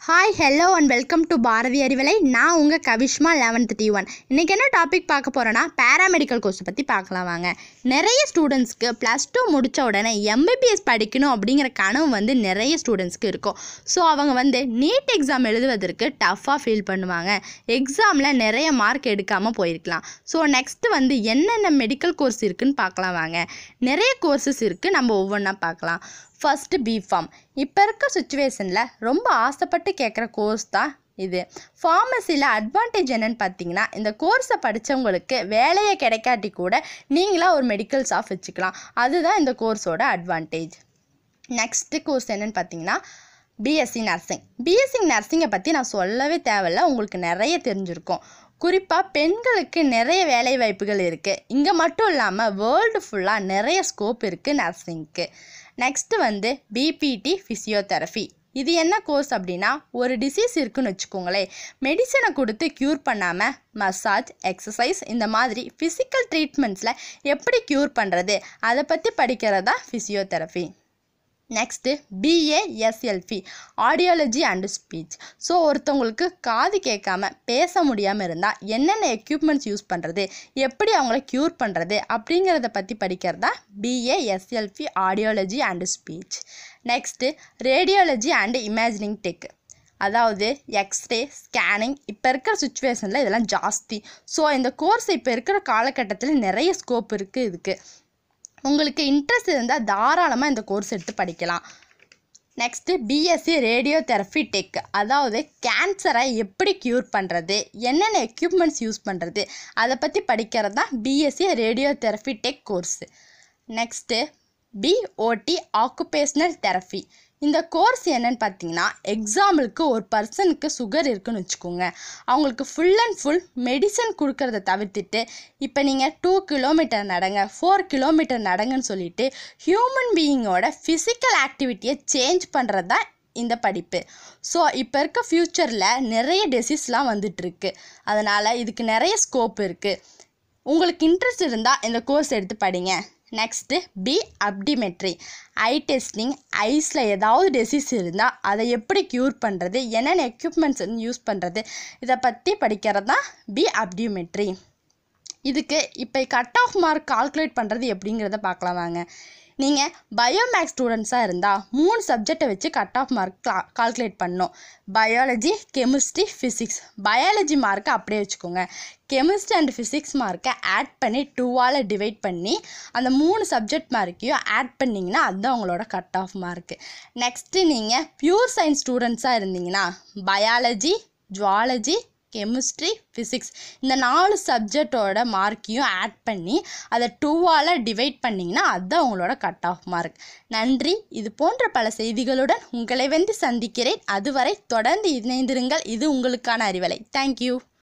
hi hello and welcome to Bharathi Arivalai நான் உங்கள் கவிஷ்மா eleventh D one இன்றைக்கி என்ன டாபிக் பார்க்க போகிறோன்னா பேராமெடிக்கல் கோர்ஸ் பற்றி பார்க்கலாம் வாங்க நிறைய ஸ்டூடெண்ட்ஸ்க்கு ப்ளஸ் டூ முடித்த உடனே எம்பிபிஎஸ் படிக்கணும் அப்படிங்கிற கனவு வந்து நிறைய ஸ்டூடெண்ட்ஸ்க்கு இருக்கும் ஸோ அவங்க வந்து நீட் எக்ஸாம் எழுதுவதற்கு டஃப்பாக ஃபீல் பண்ணுவாங்க எக்ஸாமில் நிறைய மார்க் எடுக்காமல் போயிருக்கலாம் ஸோ நெக்ஸ்ட்டு வந்து என்னென்ன மெடிக்கல் கோர்ஸ் இருக்குன்னு பார்க்கலாம் வாங்க நிறைய கோர்சஸ் இருக்குது நம்ம ஒவ்வொன்றா பார்க்கலாம் ஃபஸ்ட்டு பிஃபார்ம் இப்போ இருக்க சுச்சுவேஷனில் ரொம்ப ஆசைப்பட்டு கேட்குற கோர்ஸ் தான் இது ஃபார்மசியில் அட்வான்டேஜ் என்னன்னு பார்த்தீங்கன்னா இந்த கோர்ஸை படித்தவங்களுக்கு வேலையை கிடைக்காட்டி கூட நீங்களாக ஒரு மெடிக்கல் ஷாப் வச்சுக்கலாம் அதுதான் இந்த கோர்ஸோட அட்வான்டேஜ் நெக்ஸ்ட்டு கோர்ஸ் என்னன்னு பார்த்தீங்கன்னா பிஎஸ்சி நர்சிங் பிஎஸ்சி நர்சிங்கை பற்றி நான் சொல்லவே தேவையில்ல உங்களுக்கு நிறைய தெரிஞ்சிருக்கும் குறிப்பாக பெண்களுக்கு நிறைய வேலை வாய்ப்புகள் இருக்குது இங்கே மட்டும் இல்லாமல் வேர்ல்டு ஃபுல்லாக நிறைய ஸ்கோப் இருக்குது நர்சிங்க்கு நெக்ஸ்ட்டு வந்து பிபிடி ஃபிசியோதெரபி இது என்ன கோர்ஸ் அப்படின்னா ஒரு டிசீஸ் இருக்குன்னு வச்சுக்கோங்களேன் மெடிசனை கொடுத்து க்யூர் பண்ணாமல் மசாஜ் எக்ஸசைஸ் இந்த மாதிரி ஃபிசிக்கல் ட்ரீட்மெண்ட்ஸில் எப்படி க்யூர் பண்ணுறது அதை பற்றி படிக்கிறது தான் physiotherapy next BASLP audiology and speech so ஒருத்தவங்களுக்கு காது கேட்காம பேச முடியாமல் இருந்தால் என்னென்ன எக்யூப்மெண்ட்ஸ் யூஸ் பண்ணுறது எப்படி அவங்கள க்யூர் பண்ணுறது அப்படிங்கிறத பற்றி படிக்கிறது தான் BASLP audiology and speech next radiology and imaging tech அதாவது எக்ஸ்ரே ஸ்கேனிங் இப்போ இருக்கிற சுச்சுவேஷனில் இதெல்லாம் ஜாஸ்தி ஸோ இந்த கோர்ஸ் இப்போ இருக்கிற காலகட்டத்தில் நிறைய ஸ்கோப் இருக்குது இதுக்கு உங்களுக்கு இன்ட்ரெஸ்ட் இருந்தால் தாராளமாக இந்த கோர்ஸ் எடுத்து படிக்கலாம் next BSc radio therapy tech அதாவது கேன்சரை எப்படி க்யூர் பண்ணுறது என்னென்ன எக்யூப்மெண்ட்ஸ் யூஸ் பண்ணுறது அதை பற்றி படிக்கிறது தான் BSc radio therapy tech course next BOT occupational therapy இந்த கோர்ஸ் என்னன்னு பார்த்தீங்கன்னா எக்ஸாம்பிளுக்கு ஒரு பர்சனுக்கு சுகர் இருக்குன்னு வச்சுக்கோங்க அவங்களுக்கு ஃபுல் அண்ட் ஃபுல் மெடிசன் கொடுக்கறத தவிர்த்துட்டு இப்போ நீங்கள் டூ கிலோமீட்டர் நடங்க ஃபோர் கிலோமீட்டர் நடங்கன்னு சொல்லிட்டு ஹியூமன் பீயிங்கோட ஃபிசிக்கல் ஆக்டிவிட்டியை சேஞ்ச் பண்ணுறது தான் இந்த படிப்பு ஸோ இப்போ இருக்க ஃப்யூச்சரில் நிறைய டெசிஸ்லாம் வந்துட்டுருக்கு அதனால் இதுக்கு நிறைய ஸ்கோப் இருக்குது உங்களுக்கு இன்ட்ரெஸ்ட் இருந்தால் இந்த கோர்ஸ் எடுத்து படிங்க next B optometry eye testing ஐஸில் ஏதாவது டிசீஸ் இருந்தால் அதை எப்படி க்யூர் பண்ணுறது என்னென்ன எக்யூப்மெண்ட்ஸ் யூஸ் பண்ணுறது இதை பற்றி படிக்கிறது தான் பி அப்டிமெட்ரி இதுக்கு இப்போ கட் ஆஃப் மார்க் கால்குலேட் பண்ணுறது எப்படிங்கிறத பார்க்கலாம் வாங்க நீங்கள் பயோமேக்ஸ் ஸ்டூடெண்ட்ஸாக இருந்தால் மூணு சப்ஜெக்டை வச்சு கட் ஆஃப் மார்க் கா கால்குலேட் பண்ணணும் பயாலஜி கெமிஸ்ட்ரி ஃபிசிக்ஸ் பயாலஜி மார்க்கை அப்படியே வச்சுக்கோங்க கெமிஸ்ட்ரி அண்ட் ஃபிசிக்ஸ் மார்க்கை ஆட் பண்ணி டூவால் டிவைட் பண்ணி அந்த மூணு சப்ஜெக்ட் மார்க்கையும் ஆட் பண்ணிங்கன்னா அதுதான் உங்களோட கட் ஆஃப் மார்க்கு நெக்ஸ்ட்டு நீங்கள் பியூர் சயின்ஸ் ஸ்டூடெண்ட்ஸாக இருந்தீங்கன்னா பயாலஜி ஜுவாலஜி கெமிஸ்ட்ரி ஃபிசிக்ஸ் இந்த நாலு சப்ஜெக்டோட மார்க்கையும் ஆட் பண்ணி அதை டூவால் டிவைட் பண்ணிங்கன்னா அதுதான் உங்களோட கட் ஆஃப் மார்க் நன்றி இது போன்ற பல செய்திகளுடன் உங்களை வந்து சந்திக்கிறேன் அதுவரை தொடர்ந்து இணைந்திருங்கள் இது உங்களுக்கான அறிவலை தேங்க்யூ